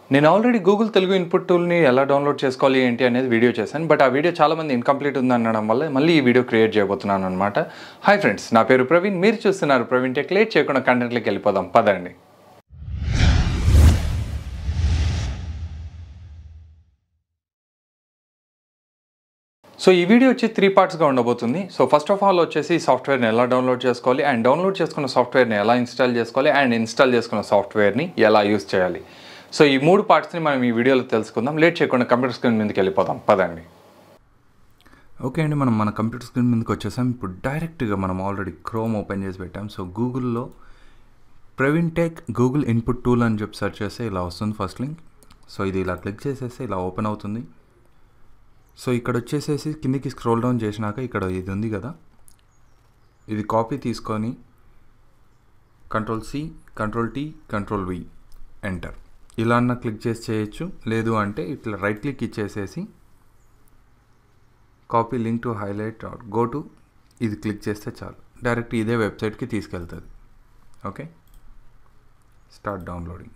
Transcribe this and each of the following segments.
నేను already Google Telugu input టూల్ని ఎలా డౌన్లోడ్ చేసుకోవాలి ఏంటి అనేది వీడియో చేశాను బట్ ఆ వీడియో చాలా మంది ఇన్కంప్లీట్ ఉంది అనడం వల్ల మళ్ళీ ఈ వీడియో క్రియేట్ చేయబోతున్నాను అనమాట హాయ్ ఫ్రెండ్స్ నా పేరు ప్రవీణ్ మీరు చూస్తున్నారు ప్రవీణ్ టెక్ లేట్ చేయకుండా కంటెంట్లోకి వెళ్ళిపోదాం పదండి సో ఈ వీడియో వచ్చి త్రీ పార్ట్స్గా ఉండబోతుంది సో ఫస్ట్ ఆఫ్ ఆల్ వచ్చేసి సాఫ్ట్వేర్ని ఎలా డౌన్లోడ్ చేసుకోవాలి అండ్ డౌన్లోడ్ చేసుకున్న సాఫ్ట్వేర్ని ఎలా ఇన్స్టాల్ చేసుకోవాలి అండ్ ఇన్స్టాల్ చేసుకున్న సాఫ్ట్వేర్ని ఎలా యూస్ చేయాలి సో ఈ మూడు పార్ట్స్ని మనం ఈ వీడియోలో తెలుసుకుందాం లేట్ చేయకుండా కంప్యూటర్ స్క్రీన్ మీదకి వెళ్ళిపోదాం పదండి ఓకే అండి మనం మన కంప్యూటర్ స్క్రీన్ మీదకి వచ్చేసాం ఇప్పుడు డైరెక్ట్గా మనం ఆల్రెడీ క్రోమ్ ఓపెన్ చేసి పెట్టాం సో గూగుల్లో Praveen tech Google input tool అని చెప్పి సెర్చ్ చేస్తే ఇలా వస్తుంది ఫస్ట్ లింక్ సో ఇది ఇలా క్లిక్ చేసేస్తే ఇలా ఓపెన్ అవుతుంది సో ఇక్కడ వచ్చేసేసి కిందికి స్క్రోల్ డౌన్ చేసినాక ఇక్కడ ఇది ఉంది కదా ఇది కాపీ తీసుకొని control C control T control V enter ఇలా అన్న క్లిక్ చేసి చేయొచ్చు లేదు అంటే ఇట్లా రైట్ క్లిక్ ఇచ్చేసేసి copy link to highlight go to ఇది క్లిక్ చేస్తే చాలు డైరెక్ట్ ఇదే వెబ్సైట్కి తీసుకెళ్తుంది okay start downloading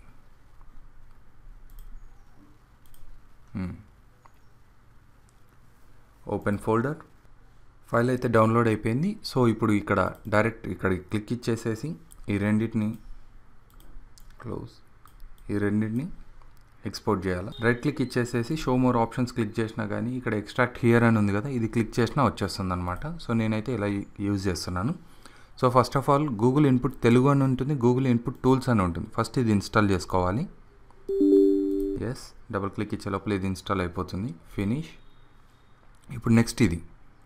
open folder file అయితే డౌన్లోడ్ అయిపోయింది సో ఇప్పుడు ఇక్కడ డైరెక్ట్ ఇక్కడ క్లిక్ ఇచ్చేసేసి ఈ రెండింటిని క్లోజ్ ఈ రెండింటిని ఎక్స్పోర్ట్ చేయాలి రైట్ క్లిక్ ఇచ్చేసేసి షో మోర్ ఆప్షన్స్ క్లిక్ చేసినా కానీ ఇక్కడ ఎక్స్ట్రాక్ట్ హియర్ అని ఉంది కదా ఇది క్లిక్ చేసినా వచ్చేస్తుంది అనమాట సో నేనైతే ఇలా యూజ్ చేస్తున్నాను so first of all Google input Telugu అని ఉంటుంది గూగుల్ ఇన్పుట్ టూల్స్ అని ఉంటుంది ఫస్ట్ ఇది ఇన్స్టాల్ చేసుకోవాలి ఎస్ డబుల్ క్లిక్ ఇచ్చే లోపల ఇది ఇన్స్టాల్ అయిపోతుంది ఫినిష్ ఇప్పుడు నెక్స్ట్ ఇది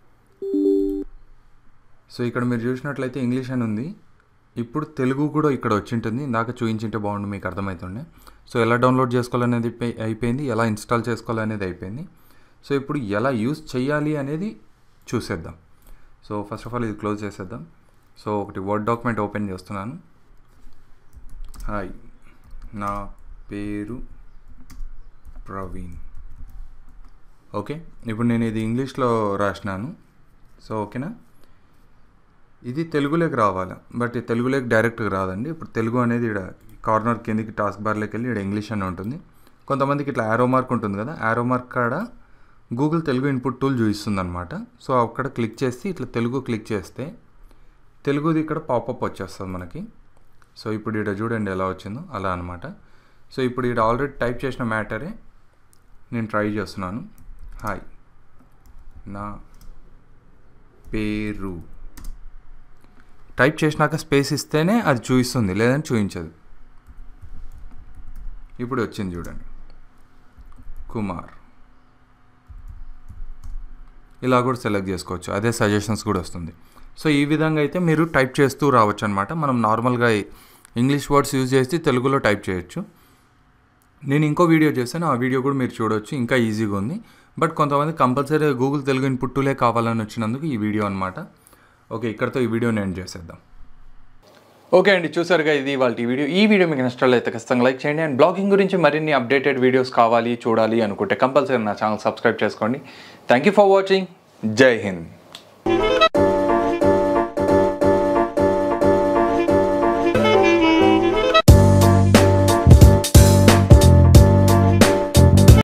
సో ఇక్కడ మీరు చూసినట్లయితే ఇంగ్లీష్ అని ఉంది ఇప్పుడు తెలుగు కూడా ఇక్కడ వచ్చి ఉంటుంది ఇందాక చూపించింటే బాగుండు మీకు అర్థమవుతుండే సో ఎలా డౌన్లోడ్ చేసుకోవాలనేది అయిపోయింది ఎలా ఇన్స్టాల్ చేసుకోవాలనేది అయిపోయింది సో ఇప్పుడు ఎలా యూస్ చేయాలి అనేది చూసేద్దాం సో ఫస్ట్ ఆఫ్ ఆల్ ఇది క్లోజ్ చేసేద్దాం సో ఒకటి వర్డ్ డాక్యుమెంట్ ఓపెన్ చేస్తున్నాను హాయ్ నా పేరు ప్రవీణ్ ఓకే ఇప్పుడు నేను ఇది ఇంగ్లీష్లో రాసినాను సో ఓకేనా ఇది తెలుగులోకి రావాలి బట్ ఈ తెలుగులోకి డైరెక్ట్గా రాదండి ఇప్పుడు తెలుగు అనేది ఇక్కడ కార్నర్ కిందికి టాస్క్ బార్లోకి వెళ్ళి ఇక్కడ ఇంగ్లీష్ అని ఉంటుంది కొంతమందికి ఇట్లా యారో మార్క్ ఉంటుంది కదా యారో మార్క్ కాడ గూగుల్ తెలుగు ఇన్పుట్ టూల్ చూపిస్తుంది అనమాట సో అక్కడ క్లిక్ చేసి ఇట్లా తెలుగు క్లిక్ చేస్తే తెలుగుది ఇక్కడ పాపప్ వచ్చేస్తుంది మనకి సో ఇప్పుడు ఇక్కడ చూడండి ఎలా వచ్చిందో అలా అనమాట సో ఇప్పుడు ఇక్కడ ఆల్రెడీ టైప్ చేసిన మ్యాటరే నేను ట్రై చేస్తున్నాను హాయ్ నా పేరు టైప్ చేసినాక స్పేస్ ఇస్తేనే అది చూపిస్తుంది లేదని చూపించదు ఇప్పుడు వచ్చింది చూడండి కుమార్ ఇలా కూడా సెలెక్ట్ చేసుకోవచ్చు అదే సజెషన్స్ కూడా వస్తుంది సో ఈ విధంగా అయితే మీరు టైప్ చేస్తూ రావచ్చు అనమాట మనం నార్మల్గా ఇంగ్లీష్ వర్డ్స్ యూజ్ చేసి తెలుగులో టైప్ చేయొచ్చు నేను ఇంకో వీడియో చేశాను ఆ వీడియో కూడా మీరు చూడొచ్చు ఇంకా ఈజీగా ఉంది బట్ కొంతమంది కంపల్సరీ గూగుల్ తెలుగు ఇన్పుట్ టూలే కావాలని వచ్చినందుకు ఈ వీడియో అనమాట ఓకే ఇక్కడతో ఈ వీడియోని ఎండ్ చేసేద్దాం ఓకే అండి చూసారుగా ఇది వాళ్ళ వీడియో ఈ వీడియో మీకు నష్టాలు అయితే ఖచ్చితంగా లైక్ చేయండి అండ్ బ్లాగింగ్ గురించి మరిన్ని అప్డేటెడ్ వీడియోస్ కావాలి చూడాలి అనుకుంటే కంపల్సరీ నా ఛానల్ సబ్స్క్రైబ్ చేసుకోండి thank you for watching Jai Hind